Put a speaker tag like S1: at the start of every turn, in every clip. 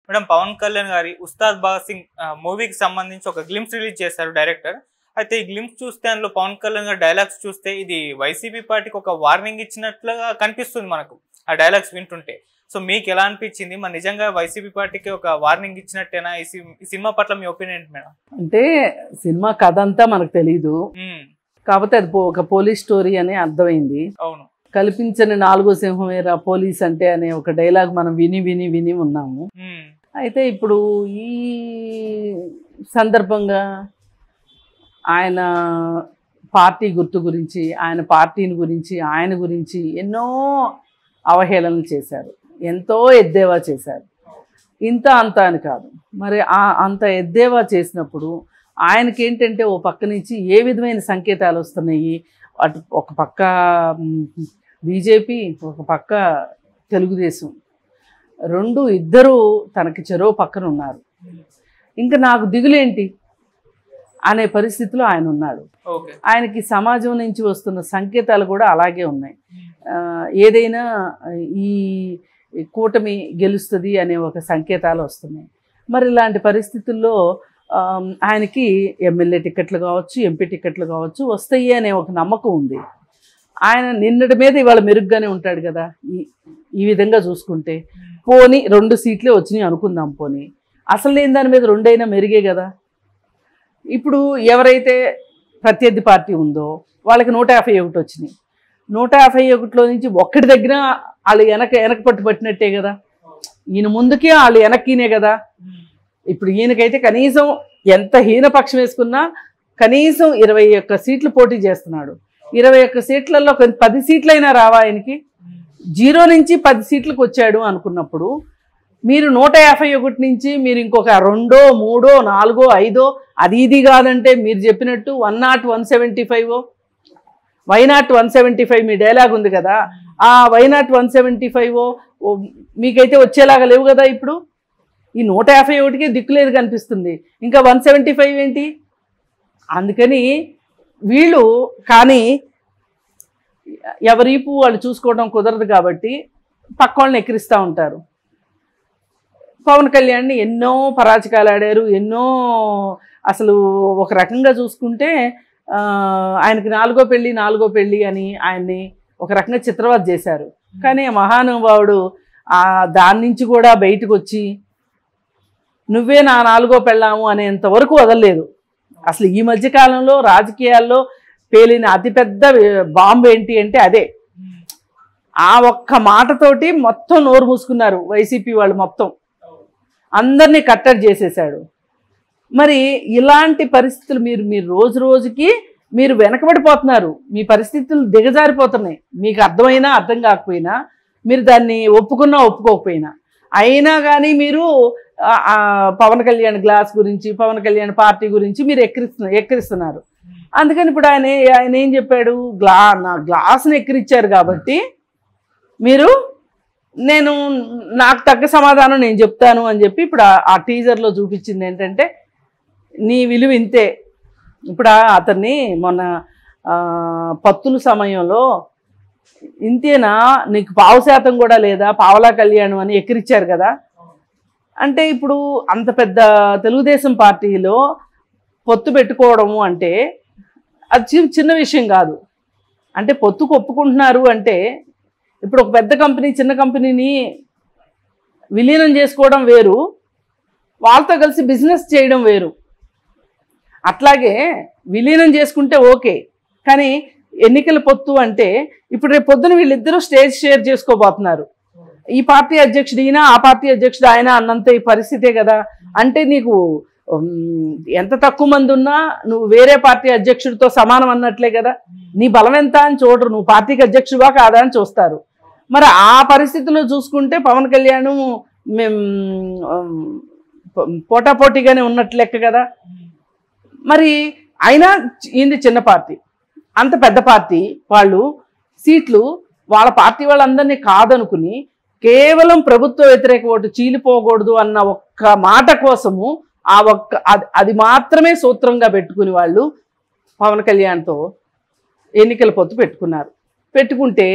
S1: madam Pawan Kalyan గారి ఉస్తాద్ భగత్ సింగ్ మూవీకి సంబంధించి ఒక గ్లిమ్స్ రిలీజ్ చేశారు డైరెక్టర్ అయితే ఈ గ్లిమ్స్ చూస్తే అందులో పవన్ కళ్యాణ్ గారి డైలాగ్స్ చూస్తే ఇది వైసీపీ పార్టీకి ఒక వార్నింగ్ ఇచ్చినట్లుగా కనిపిస్తుంది మనకు ఆ డైలాగ్స్ వింటుంటే సో మీకు ఎలా అనిపించింది మరి నిజంగా వైసీపీ పార్టీకి ఒక వార్నింగ్ ఇచ్చినట్టేనా ఈ సి- ఈ సినిమా పట్ల మీ ఒపీనియన్ ఏంటి మేడం
S2: అంటే సినిమా కథ అంతా మనకు తెలీదు
S1: ఉమ్,
S2: కాకపోతే అది పో- ఒక పోలీస్ స్టోరీ అని అర్థమైంది
S1: అవును
S2: కల్పించని నాలుగో సింహమేరా పోలీస్ అంటే అనే ఒక డైలాగ్ మనం విని విని విని ఉన్నాము
S1: ఉమ్,
S2: అయితే ఇప్పుడు ఈ సందర్భంగా ఆయన పార్టీ గుర్తు గురించి ఆయన పార్టీని గురించి ఆయన గురించి ఎన్నో అవహేళనలు చేశారు ఎంతో ఎద్దేవా చేశారు ఇంత అంత అని కాదు మరి ఆ అంత ఎద్దేవా చేసినప్పుడు ఆయనకి ఏంటంటే ఓ పక్క నుంచి ఏ విధమైన సంకేతాలు వస్తున్నాయి అటు ఒక పక్క బీజేపీ ఒక పక్క తెలుగుదేశం రెండు ఇద్దరు తనకి చెరో పక్కన ఉన్నారు ఇంకా నాకు దిగులేంటి అనే పరిస్థితిలో ఆయన ఉన్నాడు
S1: ఓకే
S2: ఆయనకి సమాజం నుంచి వస్తున్న సంకేతాలు కూడా అలాగే ఉన్నాయి ఆ, ఏదైనా ఈ ఈ కూటమి గెలుస్తుంది అనే ఒక సంకేతాలు వస్తున్నాయి మరి ఇలాంటి పరిస్థితుల్లో ఆమ్, ఆయనకి ఎమ్మెల్యే టికెట్లు కావచ్చు ఎంపీ టికెట్లు కావచ్చు వస్తాయి అనే ఒక నమ్మకం ఉంది ఆయన నిన్నటి మీద ఇవాళ మెరుగ్గానే ఉంటాడు కదా ఈ ఈ విధంగా చూసుకుంటే పోని రెండు సీట్లే వచ్చినాయి అనుకుందాం పోని అసలు లేని దాని మీద రెండైనా మెరుగే కదా ఇప్పుడు ఎవరైతే ప్రత్యర్థి పార్టీ ఉందో వాళ్ళకి నూట యాభై ఒకటి వచ్చినాయి నూట యాభై ఒకటిలో నుంచి ఒక్కటి దగ్గర వాళ్ళు వెనక వెనక పట్టు పట్టినట్టే కదా ఈయన ముందుకే వాళ్ళు వెనక్కినే కదా ఇప్పుడు ఈయనకైతే కనీసం ఎంత హీనపక్షం వేసుకున్నా కనీసం ఇరవై ఒక్క సీట్లు పోటీ చేస్తున్నాడు ఇరవై ఒక్క సీట్లలో కొన్ని పది సీట్లైనా రావా ఆయనకి జీరో నుంచి పది సీట్లకు వచ్చాడు అనుకున్నప్పుడు మీరు నూట యాభై ఒకటి నుంచి మీరు ఇంకొక రెండో మూడో నాలుగో ఐదో అది ఇది కాదంటే మీరు చెప్పినట్టు one not one seventy five why not one seventy five మీ డైలాగ్ ఉంది కదా ఆ why not one seventy five మీకైతే వచ్చేలాగా లేవు కదా ఇప్పుడు ఈ నూట యాభై ఒకటికే దిక్కులేదు కనిపిస్తుంది ఇంకా వన్ సెవెంటీ ఫైవ్ ఏంటి అందుకని వీళ్ళు కానీ ఎవరీపు వాళ్ళు చూసుకోవడం కుదరదు కాబట్టి పక్క వాళ్ళని ఎక్కిరిస్తూ ఉంటారు పవన్ కళ్యాణ్ని ఎన్నో పరాజకాలు ఆడారు ఎన్నో అసలు ఒక రకంగా చూసుకుంటే ఆ, ఆయనకి నాలుగో పెళ్ళి నాలుగో పెళ్ళి అని ఆయన్ని ఒక రకంగా చిత్రవత చేశారు కానీ ఆ మహానుభావుడు ఆ దాని నుంచి కూడా బయటకు వచ్చి నువ్వే నా నాలుగో పెళ్ళాము అనేంత వరకు వదలలేదు అసలు ఈ మధ్య కాలంలో రాజకీయాల్లో పేలిన అతిపెద్ద బాంబు ఏంటి అంటే అదే ఆ ఒక్క మాటతోటి మొత్తం నోరు మూసుకున్నారు వైసీపీ వాళ్ళు మొత్తం అందరినీ కట్టడి చేసేసాడు మరి ఇలాంటి పరిస్థితులు మీరు మీరు రోజు రోజుకి మీరు వెనకబడిపోతున్నారు మీ పరిస్థితులు దిగజారిపోతున్నాయి మీకు అర్థమైనా అర్థం కాకపోయినా మీరు దాన్ని ఒప్పుకున్నా ఒప్పుకోకపోయినా అయినా కానీ మీరు ఆ, ఆ, పవన్ కళ్యాణ్ గ్లాస్ గురించి పవన్ కళ్యాణ్ పార్టీ గురించి మీరు ఎక్కిరిస్తున్నారు ఎక్కిరిస్తున్నారు అందుకని ఇప్పుడు ఆయన ఏ- ఆయన ఏం చెప్పాడు గ్లా నా గ్లాస్ని ఎక్కిరిచ్చారు కాబట్టి మీరు నేను నాకు తగ్గ సమాధానం నేను చెప్తాను అని చెప్పి ఇప్పుడు ఆ- ఆ టీజర్లో చూపించింది ఏంటంటే నీ విలువ ఇంతే ఇప్పుడు ఆ అతన్ని మొన్న ఆ, పత్తుల సమయంలో ఇంతేనా నీకు పావు శాతం కూడా లేదా పావలా కళ్యాణం అని ఎక్కిరిచ్చారు కదా అంటే ఇప్పుడు అంత పెద్ద తెలుగుదేశం పార్టీలో పొత్తు పెట్టుకోవడము అంటే అది చి- చిన్న విషయం కాదు అంటే పొత్తుకు ఒప్పుకుంటున్నారు అంటే ఇప్పుడు ఒక పెద్ద కంపెనీ చిన్న కంపెనీని విలీనం చేసుకోవడం వేరు వాళ్ళతో కలిసి బిజినెస్ చేయడం వేరు అట్లాగే విలీనం చేసుకుంటే ఓకే కానీ ఎన్నికల పొత్తు అంటే ఇప్పుడు రేపు పొద్దున వీళ్ళిద్దరూ స్టేజ్ షేర్ చేసుకోబోతున్నారు ఈ పార్టీ అధ్యక్షుడు ఈయన ఆ పార్టీ అధ్యక్షుడు ఆయన అన్నంత ఈ పరిస్థితే కదా అంటే నీకు ఉమ్, ఎంత తక్కువ మంది ఉన్నా నువ్వు వేరే పార్టీ అధ్యక్షుడితో సమానం అన్నట్లే కదా నీ బలం ఎంత అని చూడరు నువ్వు పార్టీకి అధ్యక్షుడువా కాదా అని చూస్తారు మరి ఆ పరిస్థితిలో చూసుకుంటే పవన్ కళ్యాణ్ మేము ఉమ్, పో- పోటాపోటీగానే ఉన్నట్లు లెక్క కదా మరి అయినా ఈయనది చిన్న పార్టీ అంత పెద్ద పార్టీ వాళ్ళు సీట్లు వాళ్ళ పార్టీ వాళ్ళందరినీ కాదనుకుని కేవలం ప్రభుత్వ వ్యతిరేక ఓటు చీలిపోకూడదు అన్న ఒక్క మాట కోసము ఆ ఒక్క అది అది మాత్రమే సూత్రంగా పెట్టుకుని వాళ్ళు పవన్ కళ్యాణ్తో ఎన్నికల పొత్తు పెట్టుకున్నారు పెట్టుకుంటే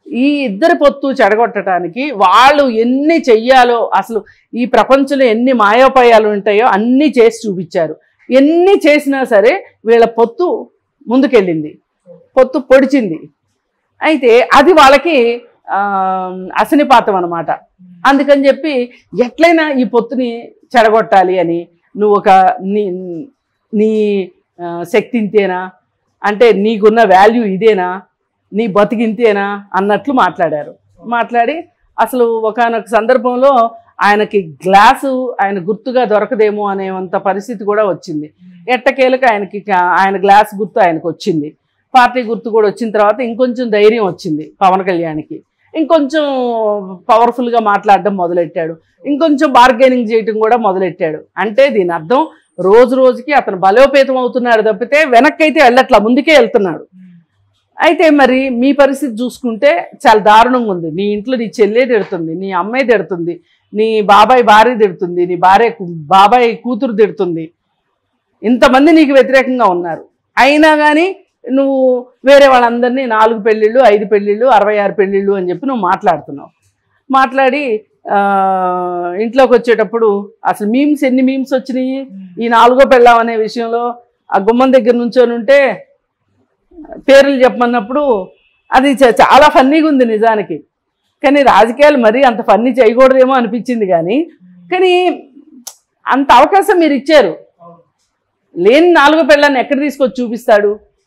S2: ఈ ఇద్దరి పొత్తు చెడగొట్టడానికి వాళ్ళు ఎన్ని చెయ్యాలో అసలు ఈ ప్రపంచంలో ఎన్ని మాయోపాయాలు ఉంటాయో అన్నీ చేసి చూపించారు ఎన్ని చేసినా సరే వీళ్ళ పొత్తు ముందుకెళ్ళింది పొత్తు పొడిచింది అయితే అది వాళ్ళకి ఆ, అసనిపాతం అనమాట అందుకని చెప్పి ఎట్లయినా ఈ పొత్తుని చెడగొట్టాలి అని నువ్వు ఒక నీ నీ ఆ, శక్తి ఇంతేనా అంటే నీకున్న వాల్యూ ఇదేనా నీ బతికింతేనా అన్నట్లు మాట్లాడారు మాట్లాడి అసలు ఒకనొక సందర్భంలో ఆయనకి గ్లాసు ఆయన గుర్తుగా దొరకదేమో అనేంత పరిస్థితి కూడా వచ్చింది ఎట్టకేలకు ఆయనకి కా- ఆయన గ్లాస్ గుర్తు ఆయనకు వచ్చింది పార్టీ గుర్తు కూడా వచ్చిన తర్వాత ఇంకొంచెం ధైర్యం వచ్చింది పవన్ కళ్యాణ్కి ఇంకొంచెం పవర్ఫుల్గా మాట్లాడడం మొదలెట్టాడు ఇంకొంచెం బార్గెనింగ్ చేయటం కూడా మొదలెట్టాడు అంటే దీని అర్థం రోజు రోజుకి అతను బలోపేతం అవుతున్నాడు తప్పితే వెనక్కి అయితే వెళ్ళట్లా ముందుకే వెళ్తున్నాడు అయితే మరి మీ పరిస్థితి చూసుకుంటే చాలా దారుణంగా ఉంది నీ ఇంట్లో నీ చెల్లె తిడుతుంది నీ అమ్మాయి తిడుతుంది నీ బాబాయ్ భార్య తిడుతుంది నీ భార్య కు- బాబాయ్ కూతురు తిడుతుంది ఇంతమంది నీకు వ్యతిరేకంగా ఉన్నారు అయినా కానీ నువ్వు వేరే వాళ్ళందరినీ నాలుగు పెళ్ళిళ్ళు ఐదు పెళ్ళిళ్ళు అరవై ఆరు పెళ్ళిళ్ళు అని చెప్పి నువ్వు మాట్లాడుతున్నావు మాట్లాడి ఆ, ఇంట్లోకి వచ్చేటప్పుడు అసలు మీమ్స్ ఎన్ని మీమ్స్ వచ్చినాయి ఈ నాలుగో పెళ్ళాం అనే విషయంలో ఆ గుమ్మం దగ్గర నుంచొని ఉంటే పేర్లు చెప్పమన్నప్పుడు అది చ- చాలా ఫన్నీగా ఉంది నిజానికి కానీ రాజకీయాలు మరీ అంత ఫన్నీ చేయకూడదేమో అనిపించింది కానీ కానీ అంత అవకాశం మీరు ఇచ్చారు లేని నాలుగో పెళ్ళాన్ని ఎక్కడ తీసుకొచ్చి చూపిస్తాడు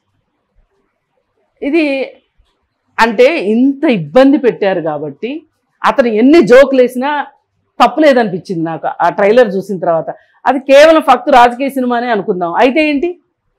S2: ఇది అంటే ఇంత ఇబ్బంది పెట్టారు కాబట్టి అతను ఎన్ని జోకులు వేసినా తప్పులేదనిపించింది నాకు ఆ ట్రైలర్ చూసిన తర్వాత అది కేవలం ఫక్తు రాజకీయ సినిమానే అనుకుందాం అయితే ఏంటి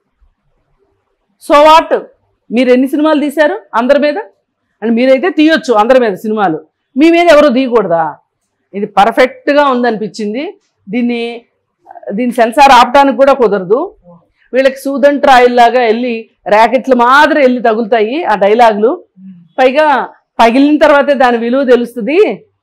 S2: సో వాట్ మీరు ఎన్ని సినిమాలు తీశారు అందరి మీద అండ్ మీరైతే తీయొచ్చు అందరి మీద సినిమాలు మీ మీద ఎవరు తీయకూడదా ఇది పర్ఫెక్ట్గా ఉందనిపించింది దీన్ని దీని సెన్సార్ ఆపడానికి కూడా కుదరదు వీళ్ళకి సూదన్ ట్రాయిల్ లాగా వెళ్ళి ర్యాకెట్లు మాదిరి వెళ్ళి తగులుతాయి ఆ డైలాగులు పైగా పగిలిన తర్వాతే దాని విలువ తెలుస్తుంది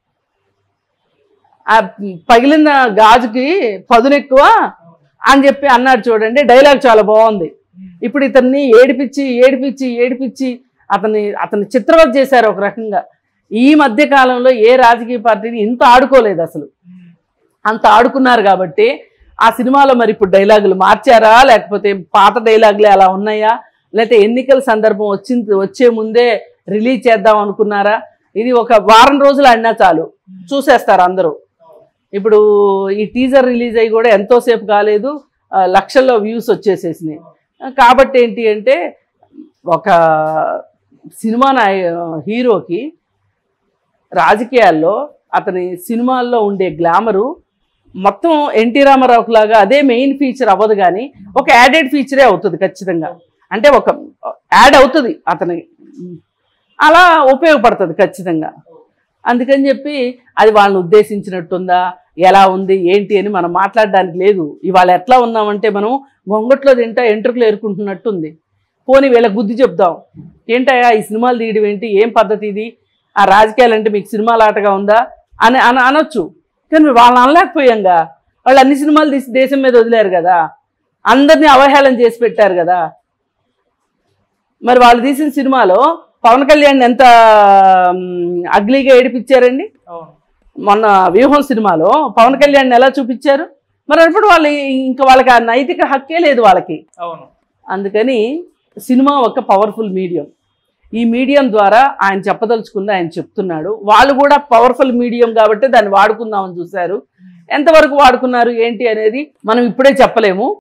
S2: ఆ పగిలిన గాజుకి పదును ఎక్కువ అని చెప్పి అన్నాడు చూడండి డైలాగ్ చాలా బాగుంది ఇప్పుడు ఇతన్ని ఏడిపించి ఏడిపించి ఏడిపించి అతన్ని అతన్ని చిత్రవత చేశారు ఒక రకంగా ఈ మధ్య కాలంలో ఏ రాజకీయ పార్టీని ఇంత ఆడుకోలేదు అసలు అంత ఆడుకున్నారు కాబట్టి ఆ సినిమాలో మరి ఇప్పుడు డైలాగులు మార్చారా లేకపోతే పాత డైలాగులే అలా ఉన్నాయా లేకపోతే ఎన్నికల సందర్భం వచ్చింది వచ్చే ముందే రిలీజ్ చేద్దాం అనుకున్నారా ఇది ఒక వారం రోజులు ఆడినా చాలు చూసేస్తారు అందరూ ఇప్పుడు ఈ టీజర్ రిలీజ్ అయ్యి కూడా ఎంతోసేపు కాలేదు ఆ, లక్షల్లో వ్యూస్ వచ్చేసేసినాయి ఆ, కాబట్టి ఏంటి అంటే ఒక సినిమా నాయ హీరోకి రాజకీయాల్లో అతని సినిమాల్లో ఉండే గ్లామరు మొత్తం ఎన్టీ రామారావుకు లాగా అదే మెయిన్ ఫీచర్ అవ్వదు కానీ ఒక యాడెడ్ ఫీచరే అవుతుంది ఖచ్చితంగా అంటే ఒక యాడ్ అవుతుంది అతని అలా ఉపయోగపడుతుంది ఖచ్చితంగా అందుకని చెప్పి అది వాళ్ళని ఉద్దేశించినట్టుందా ఎలా ఉంది ఏంటి అని మనం మాట్లాడడానికి లేదు ఇవాళ ఎట్లా ఉన్నామంటే మనం గొంగట్లో తింటా ఎంట్రుకలు ఏరుకుంటున్నట్టుంది పోనీ వీళ్ళకి బుద్ధి చెప్దాం ఏంటయ్యా ఈ సినిమాలు తీయడం ఏంటి ఏం పద్ధతి ఇది ఆ రాజకీయాలు అంటే మీకు సినిమాల ఆటగా ఉందా అని అని అనొచ్చు కానీ వాళ్ళని అనలేకపోయాంగా వాళ్ళు అన్ని సినిమాలు తీసి దేశం మీద వదిలేరు కదా అందరినీ అవహేళన చేసి పెట్టారు కదా మరి వాళ్ళు తీసిన సినిమాలో పవన్ కళ్యాణ్ ఎంత మ్, అగ్లీగా ఏడిపించారండి
S1: అవును
S2: మొన్న వ్యూహం సినిమాలో పవన్ కళ్యాణ్ ఎలా చూపించారు మరి అప్పుడు వాళ్ళు ఇంకా వాళ్ళకి ఆ నైతిక హక్కే లేదు వాళ్ళకి
S1: అవును
S2: అందుకని సినిమా ఒక పవర్ఫుల్ మీడియం ఈ మీడియం ద్వారా ఆయన చెప్పదలుచుకుంది ఆయన చెప్తున్నాడు వాళ్ళు కూడా పవర్ఫుల్ మీడియం కాబట్టి దాన్ని వాడుకుందామని చూశారు ఎంతవరకు వాడుకున్నారు ఏంటి అనేది మనం ఇప్పుడే చెప్పలేము